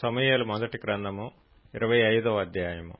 సమూయేలు మొదటి గ్రంథము ఇరవై ఐదవ అధ్యాయము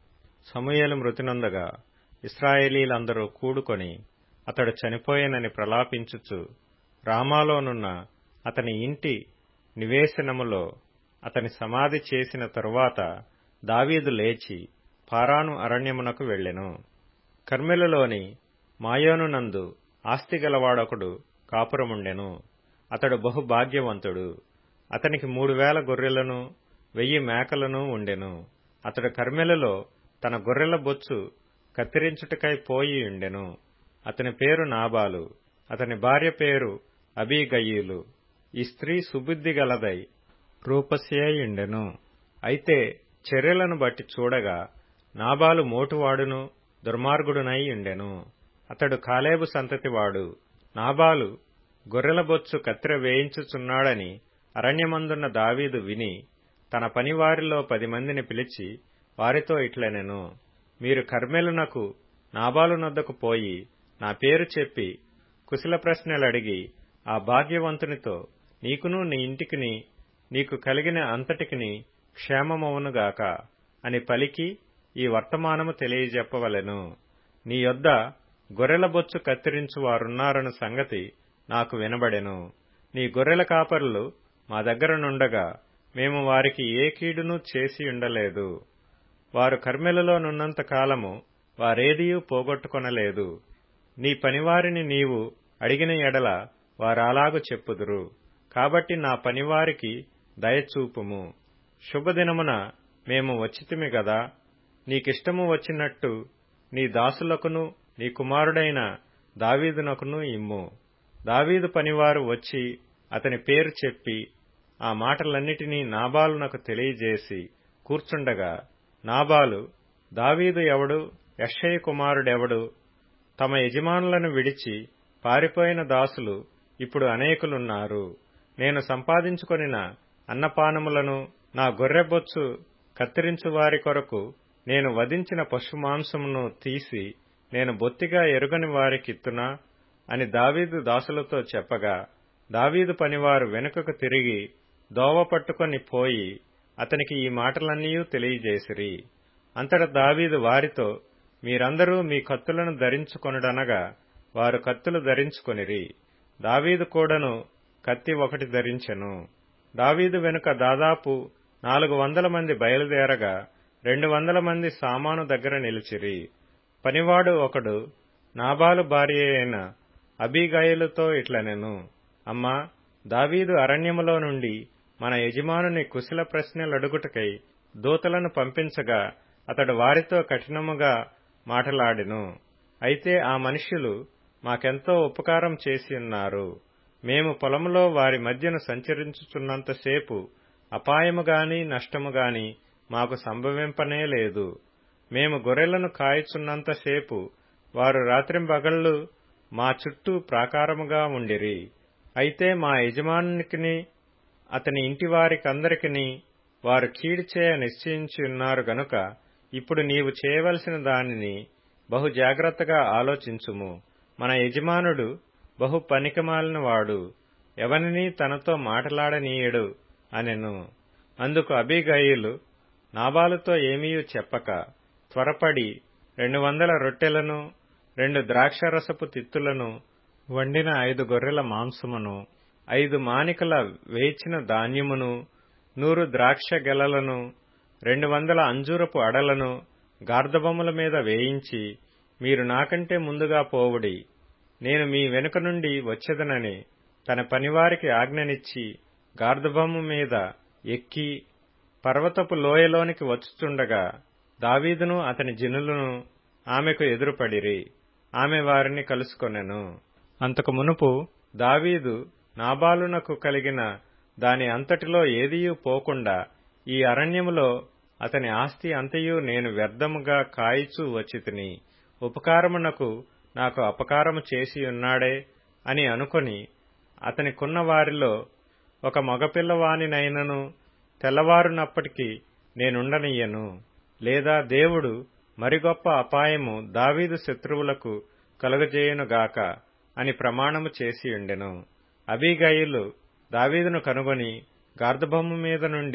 సమూయేలు మృతినందగా ఇస్రాయేలీలందరూ కూడుకొని అతడు చనిపోయినని ప్రలాపించుచు రామాలోనున్న అతని ఇంటి నివేశనములో అతని సమాధి చేసిన తరువాత దావీదు లేచి పారాను అరణ్యమునకు వెళ్ళెను కర్మెలులోని మాయోనునందు ఆస్తి గలవాడొకడు కాపురముండెను అతడు బహు భాగ్యవంతుడు అతనికి మూడు వేల గొర్రెలను వెయ్యి మేకలను ఉండెను అతడు కర్మెలలో తన గొర్రెల బొచ్చు కత్తిరించుటకై పోయి ఉండెను అతని పేరు నాబాలు అతని భార్య పేరు అబీగయీలు ఈ స్త్రీ సుబుద్ధి గలదై రూపసియుండెను అయితే చర్యలను బట్టి చూడగా నాబాలు మోటువాడును దుర్మార్గుడునై ఉండెను అతడు కాలేబు సంతతివాడు నాబాలు గొర్రెల బొచ్చు కత్తెర వేయించుచున్నాడని అరణ్యమందున్న దావీదు విని తన పనివారిలో పది మందిని పిలిచి వారితో ఇట్లనెను మీరు కర్మెలునకు నాబాలు నొద్దకు పోయి నా పేరు చెప్పి కుశల ప్రశ్నలడిగి ఆ భాగ్యవంతునితో నీకును నీ ఇంటికిని నీకు కలిగిన అంతటికిని క్షేమమవునుగాక అని పలికి ఈ వర్తమానము తెలియజెప్పవలెను నీ యొద్ద గొర్రెల బొచ్చు కత్తిరించు వారున్నారన్న సంగతి నాకు వినబడెను నీ గొర్రెల కాపరులు మా దగ్గర నుండగా మేము వారికి ఏ కీడును చేసి ఉండలేదు వారు కర్మెలలో నున్నంత కాలము వారేదియూ పోగొట్టుకొనలేదు నీ పనివారిని నీవు అడిగిన ఎడల వారాలాగు చెప్పుదురు కాబట్టి నా పనివారికి దయచూపుము శుభదినమున మేము వచ్చితిమి గదా నీకిష్టము వచ్చినట్టు నీ దాసులకును నీ కుమారుడైన దావీదునకును ఇమ్ము దావీదు పనివారు వచ్చి అతని పేరు చెప్పి ఆ మాటలన్నిటినీ నాబాలునకు తెలియజేసి కూర్చుండగా నాబాలు దావీదు ఎవడు యషయ్య కుమారుడెవడు తమ యజమానులను విడిచి పారిపోయిన దాసులు ఇప్పుడు అనేకులున్నారు నేను సంపాదించుకొనిన అన్నపానములను నా గొర్రెబొచ్చు కత్తిరించు వారి కొరకు నేను వధించిన పశుమాంసమును తీసి నేను బొత్తిగా ఎరుగని వారికిత్తునా అని దావీదు దాసులతో చెప్పగా దావీదు పనివారు వెనుకకు తిరిగి దోవ పట్టుకొని పోయి అతనికి ఈ మాటలన్నీ తెలియజేసిరి అంతట దావీదు వారితో మీరందరూ మీ కత్తులను ధరించుకొనుడనగా వారు కత్తులు ధరించుకొనిరి దావీదు కూడాను కత్తి ఒకటి ధరించెను దావీదు వెనుక దాదాపు నాలుగు వందల మంది బయలుదేరగా రెండు వందల మంది సామాను దగ్గర నిలిచిరి పనివాడు ఒకడు నాబాలు భార్య అయిన అబీగాయిలతో ఇట్లనెను అమ్మా దావీదు అరణ్యములో నుండి మన యజమానుని కుశల ప్రశ్నలడుగుటకై దూతలను పంపించగా అతడు వారితో కఠినముగా మాటలాడెను అయితే ఆ మనుష్యులు మాకెంతో ఉపకారం చేసి ఉన్నారు మేము పొలములో వారి మధ్యను సంచరించుచున్నంతసేపు అపాయము గాని నష్టము గాని మాకు సంభవింపనే లేదు మేము గొర్రెలను కాయచున్నంతసేపు వారు రాత్రింబగళ్ళు మా చుట్టూ ప్రాకారముగా ఉండిరి అయితే మా యజమానునికిని అతని ఇంటి వారికందరికిని వారు కీడు చేయ నిశ్చయించి ఉన్నారు గనుక ఇప్పుడు నీవు చేయవలసిన దానిని బహు జాగ్రత్తగా ఆలోచించుము మన యజమానుడు బహు పనికిమాలిన వాడు ఎవనిని తనతో మాటలాడనీయడు అనెను అందుకు అబిగయిలు నాబాలుతో ఏమీ చెప్పక త్వరపడి రెండు వందల రొట్టెలను రెండు ద్రాక్షరసపు తిత్తులను వండిన ఐదు గొర్రెల మాంసమును ఐదు మానికల వేచిన ధాన్యమును నూరు ద్రాక్ష గెలలను రెండు వందల అంజూరపు అడలను గార్ధబొమ్మల మీద వేయించి మీరు నాకంటే ముందుగా పోవుడి నేను మీ వెనుక నుండి వచ్చేదనని తన పనివారికి ఆజ్ఞనిచ్చి గార్ధబొమ్మ మీద ఎక్కి పర్వతపు లోయలోనికి వచ్చుచుండగా దావీదును అతని జనులను ఆమెకు ఎదురుపడిరి ఆమె వారిని కలుసుకొనెను అంతకు మునుపు దావీదు నాబాలునకు కలిగిన దాని అంతటిలో ఏదియూ పోకుండా ఈ అరణ్యములో అతని ఆస్తి అంతయు నేను వ్యర్థముగా కాయిచూ వచ్చితిని ఉపకారమునకు నాకు అపకారము చేసి ఉన్నాడే అని అనుకొని అతనికున్న వారిలో ఒక మగపిల్లవానినైనను తెల్లవారునప్పటికీ నేనుండనియ్యను లేదా దేవుడు మరి గొప్ప అపాయము దావీదు శత్రువులకు కలుగజేయునుగాక అని ప్రమాణము చేసియుండెను అబీగయిలు దావీదును కనుగొని గార్ధబొమ్మ మీద నుండి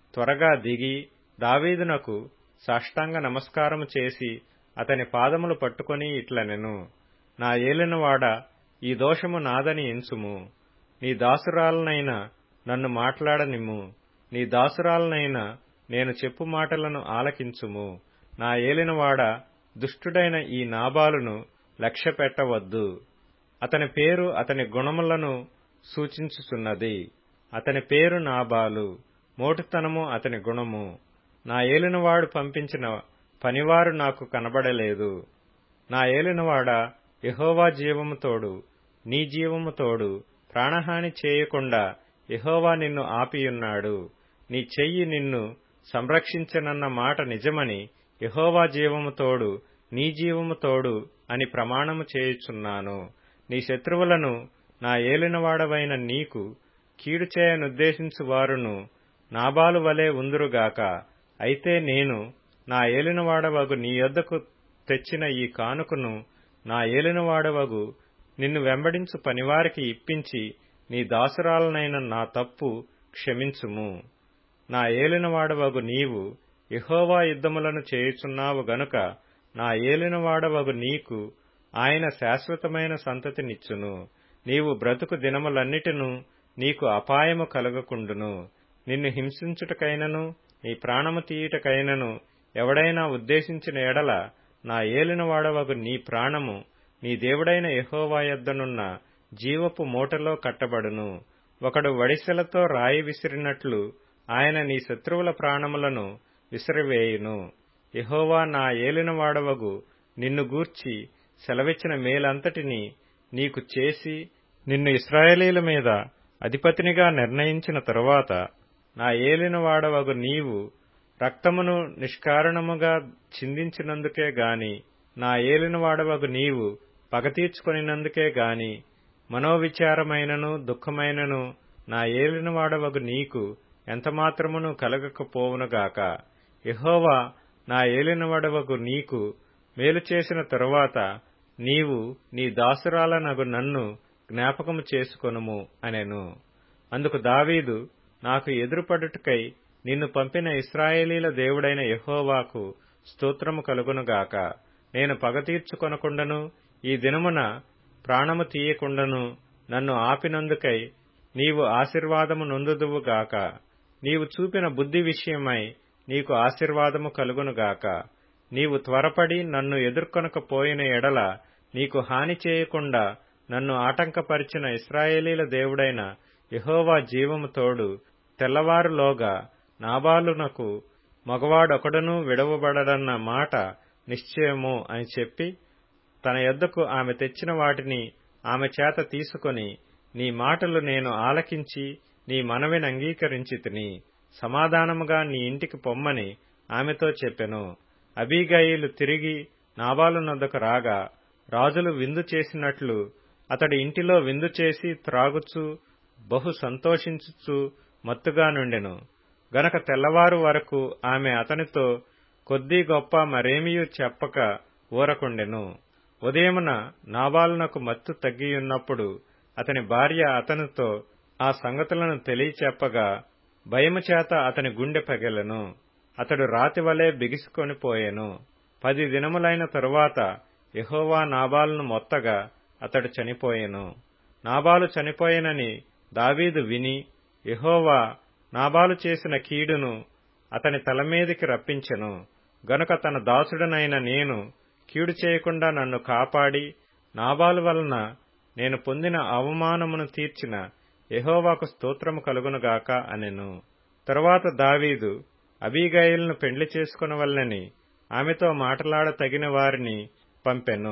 త్వరగా దిగి దావీదునకు సాష్టాంగ నమస్కారము చేసి అతని పాదములు పట్టుకొని ఇట్లనెను నా ఏలినవాడ ఈ దోషము నాదని ఎంచుము నీ దాసురాలనైనా నన్ను మాట్లాడనిమ్ము నీ దాసురాలనైనా నేను చెప్పు మాటలను ఆలకించుము నా ఏలినవాడ దుష్టుడైన ఈ నాబాలును లక్ష్య పెట్టవద్దు అతని పేరు అతని గుణములను సూచించుచున్నది అతని పేరు నాబాలు మోటుతనము అతని గుణము నా ఏలినవాడు పంపించిన పనివారు నాకు కనబడలేదు నా ఏలినవాడ యహోవా జీవము తోడు నీ జీవము తోడు ప్రాణహాని చేయకుండా యహోవా నిన్ను ఆపియున్నాడు నీ చెయ్యి నిన్ను సంరక్షించనన్న మాట నిజమని యహోవా జీవము తోడు నీ జీవము తోడు అని ప్రమాణము చేయుచున్నాను నీ శత్రువులను నా ఏలినవాడవైన నీకు కీడు చేయనుద్దేశించు వారును నాబాలు వలె ఉందురుగాక అయితే నేను నా ఏలినవాడవగు నీ యొద్దకు తెచ్చిన ఈ కానుకను నా ఏలినవాడవగు నిన్ను వెంబడించు పనివారికి ఇప్పించి నీ దాసురాలనైన నా తప్పు క్షమించుము నా ఏలినవాడవగు నీవు యహోవా యుద్ధములను చేయుచున్నావు గనుక నా ఏలినవాడవగు నీకు ఆయన శాశ్వతమైన సంతతినిచ్చును నీవు బ్రతుకు దినములన్నిటినూ నీకు అపాయము కలగకుండును నిన్ను హింసించుటకైనను నీ ప్రాణము తీయుటకైనను ఎవడైనా ఉద్దేశించిన ఎడల నా ఏలినవాడవగు నీ ప్రాణము నీ దేవుడైన యహోవా యొద్దనున్న జీవపు మూటలో కట్టబడును ఒకడు వడిసెలతో రాయి విసిరినట్లు ఆయన నీ శత్రువుల ప్రాణములను విసిరివేయును యహోవా నా ఏలినవాడవగు నిన్ను గూర్చి సెలవిచ్చిన మేలంతటినీ నీకు చేసి నిన్ను ఇస్రాయేలీల మీద అధిపతినిగా నిర్ణయించిన తరువాత నా ఏలినవాడవగు నీవు రక్తమును నిష్కారణముగా చిందించినందుకే గాని నా ఏలినవాడవగు నీవు పగ తీర్చుకొనినందుకే గాని మనోవిచారమైనను దుఃఖమైనను నా ఏలినవాడవగు నీకు ఎంతమాత్రమును కలగకపోవునుగాక యహోవా నా ఏలినవాడవగు నీకు మేలు చేసిన తరువాత నీవు నీ దాసురాలనగు నన్ను జ్ఞాపకము చేసుకొనుము అనెను అందుకు దావీదు నాకు ఎదురుపడుటకై నిన్ను పంపిన ఇస్రాయేలీల దేవుడైన యహోవాకు స్తోత్రము కలుగునుగాక నేను పగ తీర్చుకొనకుండను ఈ దినమున ప్రాణము తీయకుండను నన్ను ఆపినందుకై నీవు ఆశీర్వాదము నొందుదువుగాక నీవు చూపిన బుద్ధి విషయమై నీకు ఆశీర్వాదము కలుగునుగాక నీవు త్వరపడి నన్ను ఎదుర్కొనకపోయిన ఎడల నీకు హాని చేయకుండా నన్ను ఆటంకపరిచిన ఇస్రాయేలీల దేవుడైన యహోవా జీవము తోడు తెల్లవారులోగా నాబాలునకు మగవాడొకడునూ విడవబడడన్న మాట నిశ్చయము అని చెప్పి తన యొద్దకు ఆమె తెచ్చిన వాటిని ఆమె చేత తీసుకొని నీ మాటలు నేను ఆలకించి నీ మనవిని అంగీకరించి తిని సమాధానముగా నీ ఇంటికి పొమ్మని ఆమెతో చెప్పెను అబీగయిలు తిరిగి నాబాలు నొద్దకు రాగా రాజులు విందు చేసినట్లు అతడి ఇంటిలో విందు చేసి త్రాగుచూ బహు సంతోషించుచు మత్తుగా నుండెను గనక తెల్లవారు వరకు ఆమె అతనితో కొద్దీ గొప్ప మరేమియూ చెప్పక ఊరకుండెను ఉదయమున నాబాలునకు మత్తు తగ్గియున్నప్పుడు అతని భార్య అతనితో ఆ సంగతులను తెలియచెప్పగా భయము చేత అతని గుండె పగిలెను అతడు రాతివలే బిగిసుకొని పోయెను పది దినములైన తరువాత యహోవా నాబాలును మొత్తగా అతడు చనిపోయెను నాబాలు చనిపోయెనని దావీదు విని యహోవా నాబాలు చేసిన కీడును అతని తలమీదికి రప్పించెను గనుక తన దాసుడనైన నేను కీడు చేయకుండా నన్ను కాపాడి నాబాలు వలన నేను పొందిన అవమానమును తీర్చిన యహోవాకు స్తోత్రము కలుగునుగాక అనెను తరువాత దావీదు అబీగయిల్ను పెండ్లి చేసుకునవల్లని ఆమెతో మాటలాడ తగిన వారిని పంపెను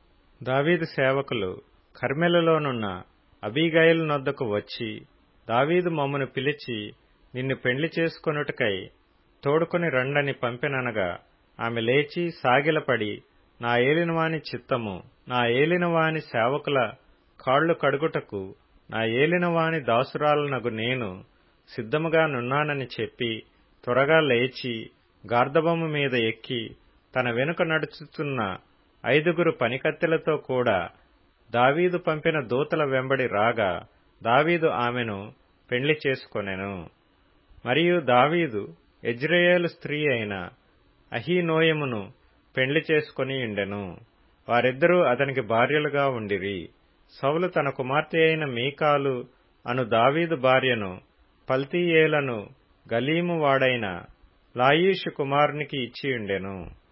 దావీదు సేవకులు కర్మెలలోనున్న అబీగయిల్ నొద్దకు వచ్చి దావీదు మమ్మను పిలిచి నిన్ను పెండ్లి చేసుకొనుటకై తోడుకొని రండని పంపెననగా ఆమె లేచి సాగిలపడి నా ఏలినవాని చిత్తము నా ఏలినవాని సేవకుల కాళ్లు కడుగుటకు నా ఏలినవాని దాసురాలనగు నేను సిద్ధముగా నున్నానని చెప్పి త్వరగా లేచి గార్ధబొమ్మ మీద ఎక్కి తన వెనుక నడుచుతున్న ఐదుగురు పనికత్తెలతో కూడా దావీదు పంపిన దూతల వెంబడి రాగా దావీదు ఆమెను పెండ్లి చేసుకొనెను మరియు దావీదు ఎజ్రయేలు స్త్రీ అయిన అహీనోయమును పెండ్లి చేసుకుని ఉండెను వారిద్దరూ అతనికి భార్యలుగా ఉండిరి సౌలు తన కుమార్తె అయిన మీకాలు అను దావీదు భార్యను పల్తీయేలను గలీము వాడైన లాయీషు కుమారునికి ఇచ్చియుండెను